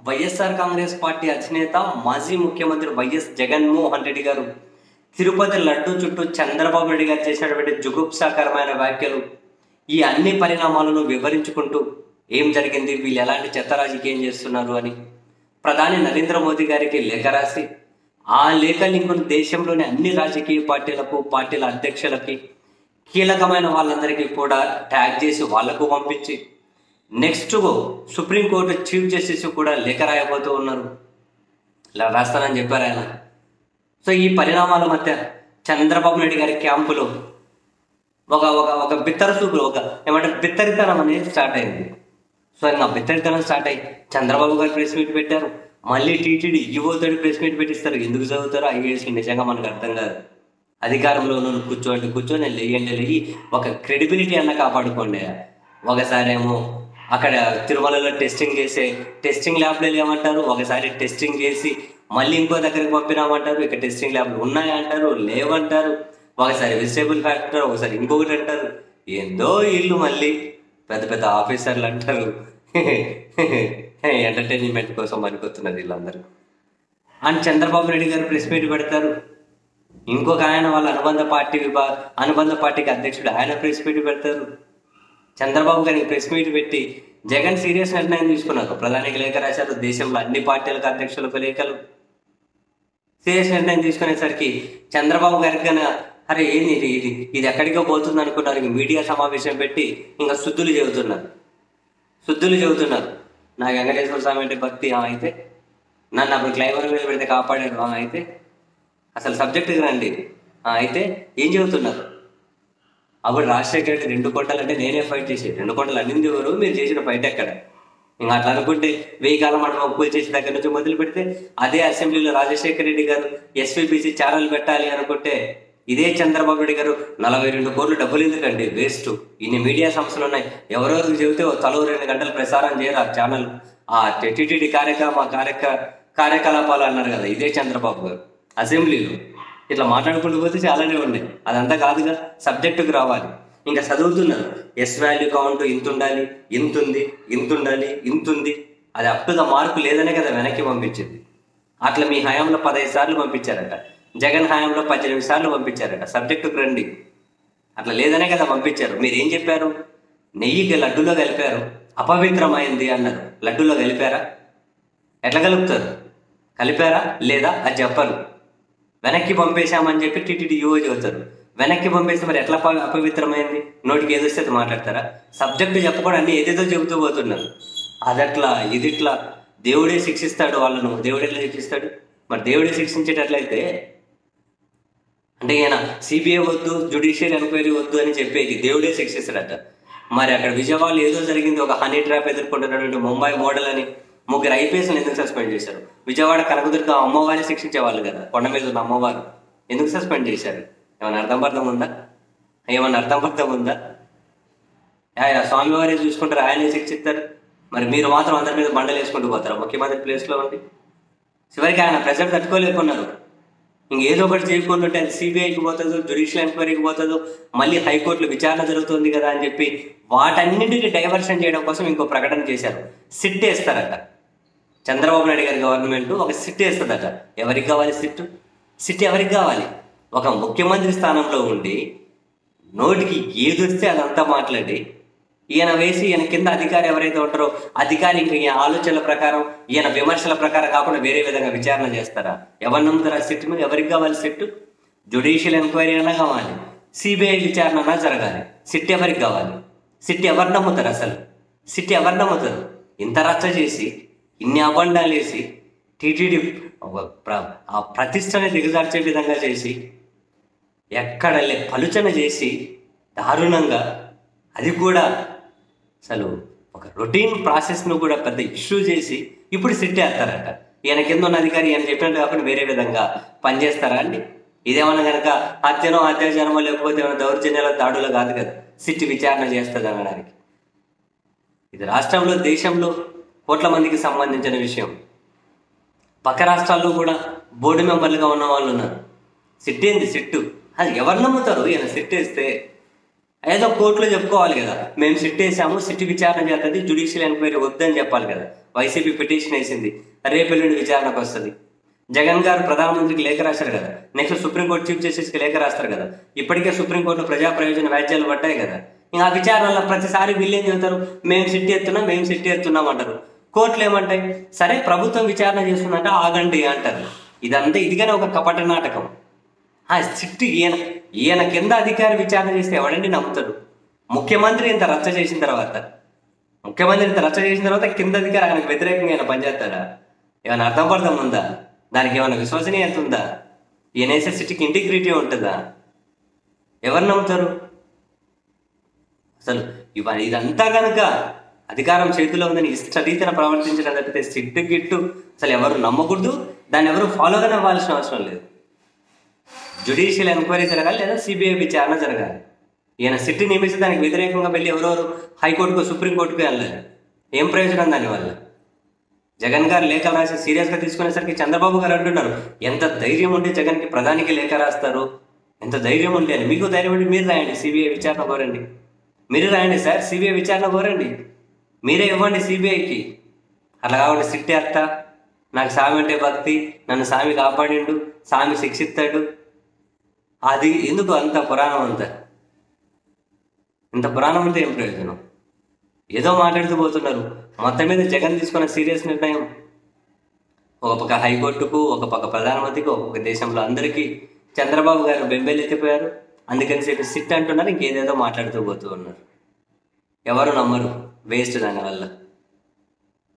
YSR Congress party అధినేత మాజీ ముఖ్యమంత్రి వైఎస్ జగన్మోహన్ రెడ్డి గారు తిరుపతి లడ్డు చుట్టూ చంద్రబాబు నాయుడు గారు చేసినటువంటి జుగుప్సాకరమైన వ్యాఖ్యలు ఈ అన్ని పరిణామాలను వివరించుకుంటూ ఏం జరిగింది వీళ్ళు ఎలాంటి చెత్త రాజకీయం చేస్తున్నారు అని ప్రధాని నరేంద్ర మోదీ గారికి లేఖ రాసి ఆ లేఖ లింకును దేశంలోని అన్ని రాజకీయ పార్టీలకు పార్టీల అధ్యక్షులకి కీలకమైన వాళ్ళందరికీ కూడా ట్యాగ్ చేసి వాళ్లకు పంపించి నెక్స్ట్ సుప్రీంకోర్టు చీఫ్ జస్టిస్ కూడా లేఖ రాయబోతూ ఉన్నారు ఇలా రాస్తానని చెప్పారు ఆయన సో ఈ పరిణామాల మధ్య చంద్రబాబు నాయుడు గారి క్యాంపులో ఒక ఒక ఒక బిత్తర చూపులు ఒక ఏమంటారు బిత్తరితనం అనేది స్టార్ట్ అయింది సో ఇంకా బిత్తరితనం స్టార్ట్ అయ్యి చంద్రబాబు గారు ప్రెస్ మీట్ పెట్టారు మళ్ళీ టీటీడీ యువతోటి ప్రెస్ మీట్ పెట్టిస్తారు ఎందుకు చదువుతారో ఐఏఎస్ నిజంగా మనకు అర్థం కాదు అధికారంలో ఉన్న కూర్చోండి కూర్చొని లేయండి లేయి ఒక క్రెడిబిలిటీ అన్న కాపాడుకోండి ఒకసారి ఏమో అక్కడ తిరుమలలో టెస్టింగ్ చేసే టెస్టింగ్ ల్యాబ్లు ఏమంటారు ఒకసారి టెస్టింగ్ చేసి మళ్ళీ ఇంకో దగ్గరికి పంపినామంటారు ఇక టెస్టింగ్ ల్యాబ్లు ఉన్నాయంటారు లేవంటారు ఒకసారి వెజిటేబుల్ ఫ్యాక్టరీ ఒకసారి ఇంకొకటి అంటారు ఏందో ఇల్లు మళ్ళీ పెద్ద పెద్ద ఆఫీసర్లు అంటారు ఎంటర్టైన్మెంట్ కోసం పనికొస్తున్నారు వీళ్ళందరూ అండ్ చంద్రబాబు నాయుడు గారు ప్రెస్ మీట్ పెడతారు ఇంకొక ఆయన వాళ్ళ అనుబంధ పార్టీ విభా అనుబంధ పార్టీకి అధ్యక్షుడు ఆయన ప్రెస్ మీట్ పెడతారు చంద్రబాబు గారికి ప్రెస్ మీట్ పెట్టి జగన్ సీరియస్ నిర్ణయం తీసుకున్నారు ప్రధానికి లేఖ రాశారు దేశంలో అన్ని పార్టీలకు అధ్యక్షులకు లేఖలు సీరియస్ నిర్ణయం తీసుకునేసరికి చంద్రబాబు గారికి కన్నా అరే ఏంది ఇది ఇది ఇది ఎక్కడికో పోతుంది అనుకున్నారు ఇంక మీడియా సమావేశం పెట్టి ఇంకా శుద్ధులు చెబుతున్నారు శుద్ధులు చెబుతున్నారు నాకు వెంకటేశ్వర స్వామి అంటే భక్తి ఆ అయితే నన్ను అప్పుడు క్లైమర్ మీద పెడితే కాపాడాడు ఆ అయితే అసలు సబ్జెక్టుకి రండి ఆ అయితే ఏం చెబుతున్నారు అప్పుడు రాజశేఖర్ రెడ్డి రెండు కొండలు అంటే నేనే ఫైట్ చేసేది రెండు కొండలు అన్నింది ఎవరు మీరు చేసిన ఫైట్ ఎక్కడ ఇంకా అట్లా అనుకుంటే వెయ్యి కాలం మనం పూజ చేసిన దగ్గర నుంచి మొదలు పెడితే అదే అసెంబ్లీలో రాజశేఖర రెడ్డి గారు ఎస్పీబీసీ ఛానల్ పెట్టాలి అనుకుంటే ఇదే చంద్రబాబు నాయుడు గారు నలభై రెండు కోట్లు డబ్బులు ఎందుకండి వేస్ట్ ఇన్ని మీడియా సంస్థలు ఉన్నాయి ఎవరెవరికి చెబితే ఓ తలో రెండు గంటలు ప్రసారం చేయరు ఆ ఛానల్ ఆ టిటిడి కార్యక్రమ కార్యక కార్యకలాపాలు అన్నారు కదా ఇదే చంద్రబాబు గారు అసెంబ్లీలో ఇట్లా మాట్లాడుకుంటూ పోతే చాలానే ఉన్నాయి అదంతా కాదుగా సబ్జెక్టుకు రావాలి ఇంకా చదువుతున్నారు ఎస్ వాల్యూ కౌంట్ ఇంత ఉండాలి ఇంత ఉంది ఇంత ఉండాలి ఇంత ఉంది అది అప్ టు ద మార్కు లేదనే కదా వెనక్కి పంపించింది అట్లా మీ హయాంలో పదహైదు సార్లు పంపించారట జగన్ హయాంలో పద్దెనిమిది సార్లు పంపించారట సబ్జెక్టుకు రండి అట్లా లేదనే కదా పంపించారు మీరు ఏం చెప్పారు నెయ్యికి లడ్డులో కలిపారు అపవిత్రమైంది అన్నారు లడ్డులో కలిపారా ఎట్లా కలుపుతారు కలిపారా లేదా అది చెప్పరు వెనక్కి పంపేశామని చెప్పి టీటీడీ యువ చెబుతారు వెనక్కి పంపేస్తే మరి ఎట్లా ప- అపవిత్రమైంది నోటికి ఏదో వస్తే అది మాట్లాడతారా సబ్జెక్టు చెప్పకుండా అన్ని ఏదేదో చెబుతూ పోతున్నారు అదట్లా ఇదిట్లా దేవుడే శిక్షిస్తాడు వాళ్ళను దేవుడు ఎట్లా శిక్షిస్తాడు మరి దేవుడే శిక్షించేటట్లయితే అంటే ఈయన సిబిఐ వద్దు జుడిషియల్ ఎంక్వైరీ వద్దు అని చెప్పేది దేవుడే శిక్షిస్తాడట మరి అక్కడ విజయవాడలో ఏదో జరిగింది ఒక హనీ ట్రాప్ ఎదుర్కొంటున్నటువంటి ముంబై మోడల్ అని ముగ్గురు ఐపీఎస్ని ఎందుకు సస్పెండ్ చేశారు విజయవాడ కనకదుర్గ అమ్మవారిని శిక్షించేవాళ్ళు కదా కొండ మీద ఉన్న అమ్మవారు ఎందుకు సస్పెండ్ చేశారు ఏమైనా అర్థం అర్థం ఉందా ఏమన్నా అర్థం అర్థం ఉందా ఆయన స్వామివారే చూసుకుంటారు ఆయనే శిక్షిస్తారు మరి మీరు మాత్రం అందరి మీద బండలు వేసుకుంటూ పోతారు ముఖ్యమంత్రి ప్లేస్లో ఉండి చివరికి ఆయన ప్రెజర్ తట్టుకోలేకున్నారు ఇంక ఏదో ఒకటి చేయకుండా ఉంటే అది సిబిఐకి పోతుందో జ్యుడిషియల్ ఎంక్వైరీకి పోతుందో మళ్ళీ హైకోర్టులో విచారణ జరుగుతుంది కదా అని చెప్పి వాటన్నింటిని డైవర్షన్ చేయడం కోసం ఇంకో ప్రకటన చేశారు సిట్ వేస్తారట చంద్రబాబు నాయుడు గారి గవర్నమెంట్ ఒక సిట్ వేస్తుందట ఎవరికి కావాలి సిట్ సిట్ ఎవరికి కావాలి ఒక ముఖ్యమంత్రి స్థానంలో ఉండి నోటికి ఏది వస్తే అదంతా మాట్లాడి ఈయన వేసి ఈయన కింద అధికారి ఎవరైతే ఉంటారో అధికారి ఇంక ఈయన ఆలోచనల ప్రకారం ఈయన విమర్శల ప్రకారం కాకుండా వేరే విధంగా విచారణ చేస్తారా ఎవరు నమ్ముతారు ఆ సిట్ మీద ఎవరికి కావాలి సిట్ జుడిషియల్ ఎంక్వైరీ అయినా కావాలి సిబిఐ విచారణ అన్నా జరగాలి సిట్ ఎవరికి కావాలి సిట్ ఎవరు నమ్ముతారు అసలు సిట్ ఎవరు నమ్ముతారు ఇంత రచ్చ చేసి ఇన్ని అబండాలు వేసి టీటీడీ ఒక ప్ర- ఆ ప్రతిష్టని దిగజార్చే విధంగా చేసి ఎక్కడ లే పలుచన చేసి దారుణంగా అది కూడా అసలు ఒక రొటీన్ ప్రాసెస్ను కూడా పెద్ద ఇష్యూ చేసి ఇప్పుడు సిట్ వేస్తారట ఈయన కింద ఉన్న అధికారి ఈయన చెప్పినట్టు కాకుండా వేరే విధంగా పనిచేస్తారా అండి ఇదేమన్నా కనుక హత్యనో అత్యాచారమో లేకపోతే ఏమైనా దౌర్జన్యాల దాడులో కాదు కదా సిట్ విచారణ చేస్తుంది అనడానికి ఇది రాష్ట్రంలో దేశంలో కోట్ల మందికి సంబంధించిన విషయం పక్క రాష్ట్రాల్లో కూడా బోర్డు మెంబర్లుగా ఉన్న వాళ్ళు ఉన్నారు సిట్ ఏంది సిట్టు అది ఎవరు నమ్ముతారు ఈయన సిట్ వేస్తే ఏదో కోర్టులో చెప్పుకోవాలి కదా మేము సిట్ వేసాము సిట్ విచారణ చేస్తుంది జుడిషియల్ ఎంక్వైరీ వద్దని చెప్పాలి కదా వైసీపీ పిటిషన్ వేసింది రేపు ఎల్లుండి విచారణకు వస్తుంది జగన్ గారు ప్రధానమంత్రికి లేఖ రాశారు కదా నెక్స్ట్ సుప్రీంకోర్టు చీఫ్ జస్టిస్కి లేఖ రాస్తారు కదా ఇప్పటికే సుప్రీంకోర్టులో ప్రజా ప్రయోజన వ్యాజ్యాలు పడ్డాయి కదా ఇంకా ఆ విచారణలో ప్రతిసారి వీళ్ళు ఏం చెబుతారు మేము సిట్ ఎత్తున్నాం మేము సిట్ ఎత్తున్నాం అంటారు కోర్టులు ఏమంటాయి సరే ప్రభుత్వం విచారణ చేస్తుందంటే ఆగండి అంటారు ఇదంతా ఇదిగానే ఒక కపట నాటకం ఆ సిట్ ఈయన ఈయన కింద అధికారి విచారణ చేస్తే ఎవడండి నమ్ముతాడు ముఖ్యమంత్రి ఇంత రచ్చ చేసిన తర్వాత ముఖ్యమంత్రి ఇంత రచ్చ చేసిన తర్వాత కింద అధికారి ఆయనకు వ్యతిరేకంగా ఆయన పనిచేస్తాడా ఏమైనా అర్థం పడతాం ఉందా దానికి ఏమైనా విశ్వసనీయత ఉందా ఈయన వేసే సిటీకి ఇంటిగ్రిటీ ఉంటుందా ఎవరు నమ్ముతారు అసలు ఇవ ఇదంతా కనుక అధికారం చేతిలో ఉందని ఇష్టరీతిన ప్రవర్తించడం తప్పితే సిట్టు గిట్టు అసలు ఎవరు నమ్మకూడదు దాన్ని ఎవరు ఫాలోగానే అవ్వాల్సిన అవసరం లేదు జుడిషియల్ ఎంక్వైరీ జరగాలి లేదా సిబిఐ విచారణ జరగాలి ఈయన సిట్టి నియమిస్తే దానికి వ్యతిరేకంగా వెళ్ళి ఎవరెవరు హైకోర్టుకు సుప్రీంకోర్టుకు వెళ్ళాలి ఏం ప్రయోజనం దానివల్ల జగన్ గారు లేఖలు రాసి సీరియస్గా తీసుకునేసరికి చంద్రబాబు గారు అంటున్నారు ఎంత ధైర్యం ఉంటే జగన్కి ప్రధానికి లేఖ రాస్తారు ఎంత ధైర్యం ఉంటే అని మీకు ధైర్యం ఉంటే మీరు రాయండి సిబిఐ విచారణ కోరండి మీరు రాయండి సార్ సిబిఐ విచారణ కోరండి మీరే ఇవ్వండి సిబిఐకి అట్లా కావాలి సిట్టి అత్త నాకు సామి అంటే భక్తి నన్ను సామి కాపాడిండు సామి శిక్షిస్తాడు అది ఎందుకు అంత పురాణం అంతా ఇంత పురాణం అంటే ఏం ప్రయోజనం ఏదో మాట్లాడుతూ పోతున్నారు మొత్తం మీద జగన్ తీసుకున్న సీరియస్ నిర్ణయం ఒక పక్క హైకోర్టుకు ఒక పక్క ప్రధానమంత్రికి ఒక పక్క దేశంలో అందరికీ చంద్రబాబు గారు బెంబేలెత్తిపోయారు అందుకని చెప్పి సిట్ అంటున్నారు ఇంకేదేదో మాట్లాడుతూ పోతూ ఉన్నారు ఎవరు నమ్మరు వేస్ట్ దానివల్ల